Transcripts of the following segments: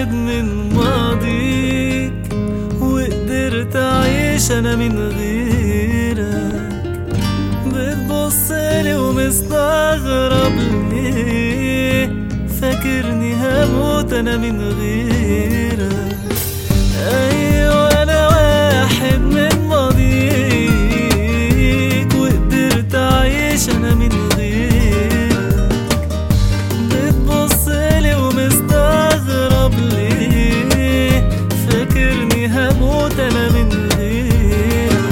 واحد من ماضيك وقدرت أعيش أنا من غيرك بتبصلي ومستغرب ليه فاكرني هموت أنا من غيرك أيوة أنا واحد من ماضيك وقدرت أعيش أنا من غيرك بتبصلي ومستغرب ليه فاكرني هموت أنا من غيرك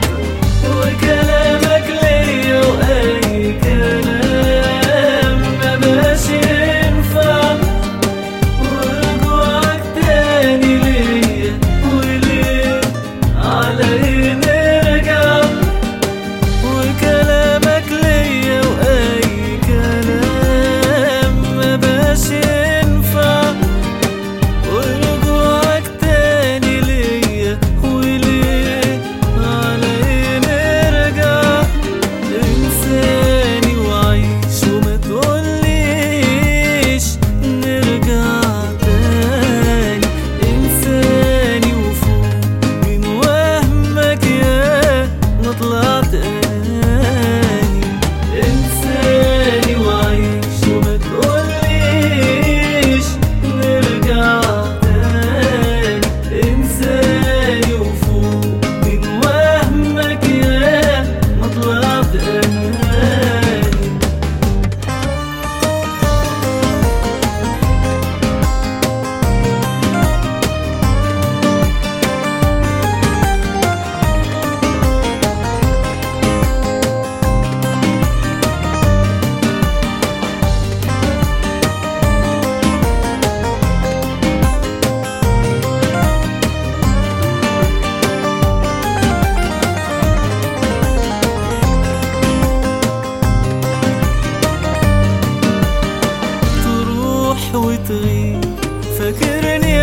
وكلامك ليا وأي كلام ما بقاش ينفع ورجوعك تاني ليا وليه على ايه نرجع وكلامك ليا واي كلام ما بقاش ينفع ورجوعك تاني ليا وليه على ايه نرجع انساني وعيش وما تقوليش نرجع تاني انساني وفوق من وهمك يا نطلع تاني انساني وعيش وما تقوليش نرجع تاني انساني وفوق من وهمك يا نطلع تاني تروح وتغيب فاكرني